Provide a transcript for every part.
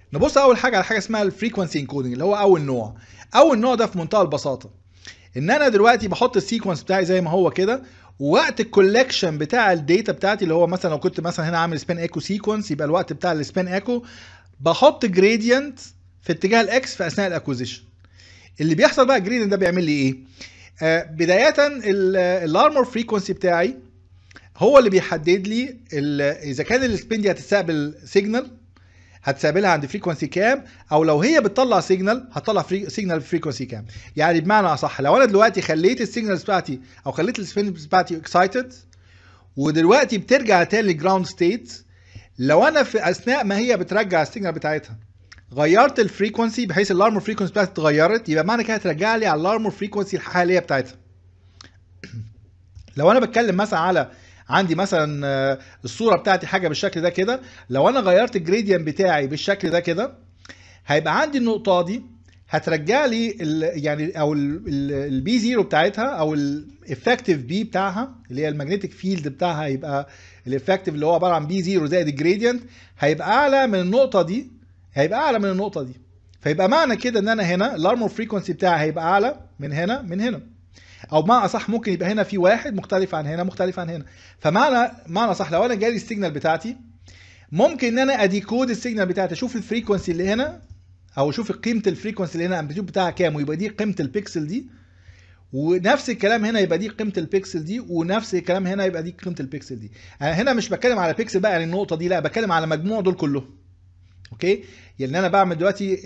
نبص اول حاجه على حاجه اسمها الفريكونسي انكودنج اللي هو اول نوع اول نوع ده في منتهى البساطه ان انا دلوقتي بحط السيكونس بتاعي زي ما هو كده ووقت الكولكشن بتاع الداتا بتاعتي اللي هو مثلا لو كنت مثلا هنا عامل سبين ايكو سيكونس يبقى الوقت بتاع السبين ايكو بحط جريدينت في اتجاه الاكس في اثناء الاكوزيشن اللي بيحصل بقى الجريدينت ده بيعمل لي ايه آه بدايه الارمور فريكونسي بتاعي هو اللي بيحدد لي اذا كان السبين دي هتستقبل سيجنال هتستقبلها عند فريكونسي كام او لو هي بتطلع سيجنال هتطلع فري سيجنال فريكونسي كام يعني بمعنى اصح لو انا دلوقتي خليت السيجنالز بتاعتي او خليت السبينز بتاعتي اكسايتد ودلوقتي بترجع تاني للجراوند ستيت لو انا في اثناء ما هي بترجع السيجنال بتاعتها غيرت الفريكونسي بحيث الارمور فريكونسي بتاعتي اتغيرت يبقى معنى كده هترجع لي على الارمور فريكونسي الحاليه بتاعتها لو انا بتكلم مثلا على عندي مثلا الصوره بتاعتي حاجه بالشكل ده كده لو انا غيرت الجريدينت بتاعي بالشكل ده كده هيبقى عندي النقطه دي هترجع لي ال يعني او البي زيرو بتاعتها او الافكتيف بي بتاعها اللي هي المagnetic فيلد بتاعها هيبقى الافكتيف اللي هو عباره عن بي زيرو زائد الجريدينت هيبقى اعلى من النقطه دي هيبقى اعلى من النقطه دي فيبقى معنى كده ان انا هنا الارمور فريكونسي بتاعي هيبقى اعلى من هنا من هنا او بمعنى اصح ممكن يبقى هنا في واحد مختلف عن هنا مختلف عن هنا فمعنى معنى صح لو انا جالي السيجنال بتاعتي ممكن ان انا اديكود السيجنال بتاعتي اشوف الفريكونسي اللي هنا او اشوف قيمه الفريكونسي اللي هنا الامبليتيود بتاعها كام ويبقى دي قيمه البيكسل دي ونفس الكلام هنا يبقى دي قيمه البيكسل دي ونفس الكلام هنا يبقى دي قيمه البيكسل دي انا هنا مش بتكلم على بيكسل بقى يعني النقطه دي لا بتكلم على مجموع دول كلهم اوكي يعني انا بعمل دلوقتي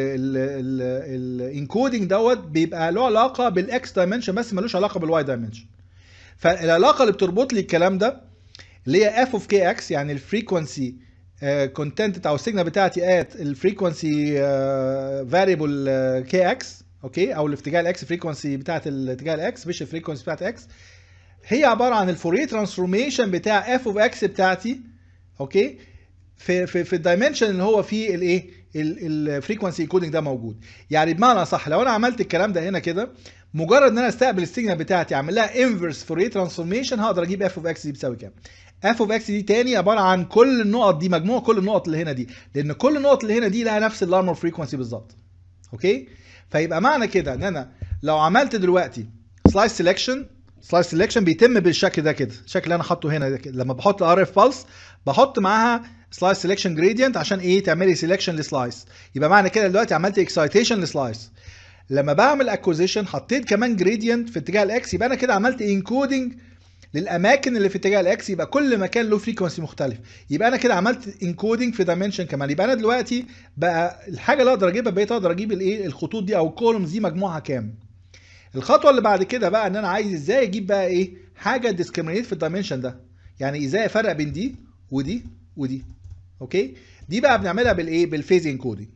الانكودنج دوت بيبقى له علاقه بالاكس دايمنشن بس ملوش علاقه بالواي دايمنشن فالعلاقه اللي بتربط لي الكلام ده اللي هي اف اوف كي اكس يعني الفريكونسي كونتنت او السيجنال بتاعتي ات الفريكونسي فاريبل كي اكس اوكي او الاتجاه الاكس فريكونسي بتاعت الاتجاه الاكس مش الفريكونسي بتاعت اكس هي عباره عن الفوريه ترانسفورميشن بتاع اف اوف اكس بتاعتي اوكي في في في الدايمنشن اللي هو فيه الايه الفريكونسي كودنج ده موجود يعني بمعنى صح لو انا عملت الكلام ده هنا كده مجرد ان انا استقبل السيجنال بتاعتي اعمل لها انفرس فوريه ترانسفورميشن هقدر اجيب اف اوف اكس دي بتساوي كام اف اوف اكس دي تاني عباره عن كل النقط دي مجموع كل النقط اللي هنا دي لان كل النقط اللي هنا دي لها نفس الارمور فريكونسي بالظبط اوكي فيبقى معنى كده ان انا لو عملت دلوقتي سلايس سيلكشن سلايس سيلكشن بيتم بالشكل ده كده الشكل اللي انا حاطه هنا ده كده لما بحط ار اف بالس بحط معاها سلايس سيلكشن جريدينت عشان ايه تعملي سيلكشن لسلايس يبقى معنى كده دلوقتي عملت اكسايتيشن لسلايس لما بعمل اكوزيشن حطيت كمان جريدينت في اتجاه الاكس يبقى انا كده عملت انكودنج للاماكن اللي في اتجاه الاكس يبقى كل مكان له فريكونسي مختلف يبقى انا كده عملت انكودنج في دايمنشن كمان يبقى انا دلوقتي بقى الحاجه اللي اقدر اجيبها بقيت اقدر اجيب الايه الخطوط دي او الكولومز دي مجموعها كام الخطوه اللي بعد كده بقى ان انا عايز ازاي اجيب بقى ايه حاجه ديسكريمينيت في الدايمنشن ده يعني ازاي افرق بين دي ودي ودي اوكي دي بقى بنعملها بالايه بالفيز انكودنج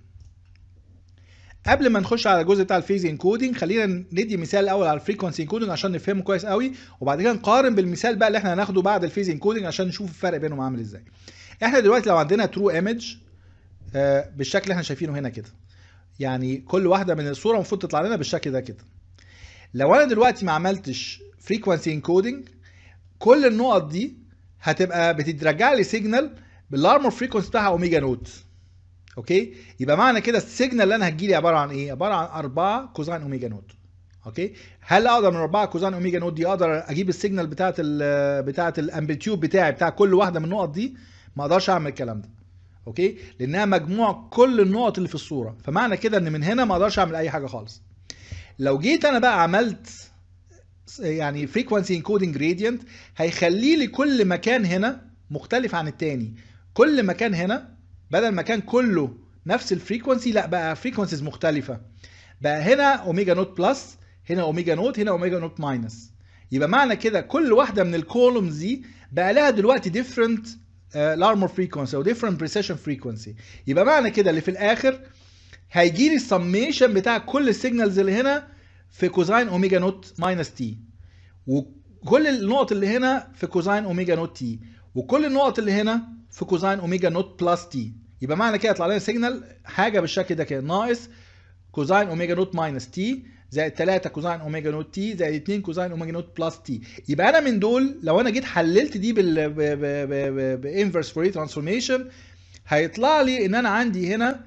قبل ما نخش على الجزء بتاع الفيز انكودنج خلينا ندي مثال الاول على الفريكونسي انكودنج عشان نفهمه كويس قوي وبعد كده نقارن بالمثال بقى اللي احنا هناخده بعد الفيز انكودنج عشان نشوف الفرق بينهم عامل ازاي احنا دلوقتي لو عندنا ترو ايمج بالشكل اللي احنا شايفينه هنا كده يعني كل واحده من الصوره المفروض تطلع لنا بالشكل ده كده لو انا دلوقتي ما عملتش فريكونسي انكودنج كل النقط دي هتبقى بتترجع لي سيجنال بالارمور فريكونسي بتاعها اوميجا نوت اوكي يبقى معنى كده السيجنال اللي انا هتجيلي عباره عن ايه عباره عن 4 كوزين اوميجا نوت اوكي هل اقدر من 4 كوزين اوميجا نوت دي اقدر اجيب السيجنال بتاعه ال بتاعه الامبليتيود بتاعي بتاع كل واحده من النقط دي ما اقدرش اعمل الكلام ده اوكي لانها مجموع كل النقط اللي في الصوره فمعنى كده ان من هنا ما اقدرش اعمل اي حاجه خالص لو جيت انا بقى عملت يعني فريكوانسي انكودنج جريدينت هيخلي لي كل مكان هنا مختلف عن التاني كل مكان هنا بدل ما كان كله نفس الفريكونسي لا بقى فريكونسيز مختلفه بقى هنا اوميجا نوت بلس هنا اوميجا نوت هنا اوميجا نوت ماينس يبقى معنى كده كل واحده من الكولومز دي بقى لها دلوقتي ديفرنت الارمور فريكونسي او ديفرنت بريسيشن فريكونسي يبقى معنى كده اللي في الاخر هيجي لي السميشن بتاع كل السيجنالز اللي هنا في كوزين اوميجا نوت ماينس تي وكل النقط اللي هنا في كوزين اوميجا نوت تي وكل النقط اللي هنا في كوزين اوميجا نوت بلس تي يبقى معنى كده يطلع لنا سيجنال حاجه بالشكل ده كده ناقص كوزين اوميجا نوت ماينس تي زائد 3 كوزين اوميجا نوت تي زائد 2 كوزين اوميجا نوت بلس تي يبقى انا من دول لو انا جيت حللت دي بال بانفرس فوري ترانسفورميشن هيطلع لي ان انا عندي هنا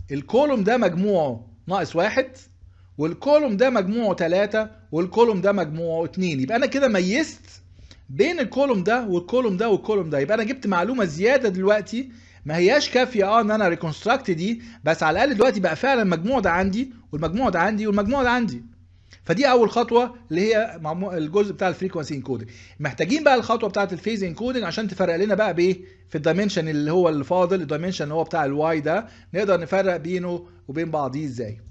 الكولوم ده مجموعه ناقص واحد والكولوم ده مجموعه ثلاثة والكولوم ده مجموعه اتنين يبقى انا كده ميزت بين الكولوم ده والكولوم ده والكولوم ده يبقى انا جبت معلومه زياده دلوقتي ما هياش كافيه اه ان انا ريكونستراكت دي بس على الاقل دلوقتي بقى فعلا المجموع ده عندي والمجموع ده عندي والمجموع ده عندي فدي اول خطوه اللي هي معمو- الجزء بتاع الفريكونسي انكودنج محتاجين بقى الخطوه بتاعه الفيز انكودنج عشان تفرق لنا بقى بايه في الدايمنشن اللي هو اللي فاضل الدايمنشن اللي هو بتاع الواي ده نقدر نفرق بينه وبين بعضيه ازاي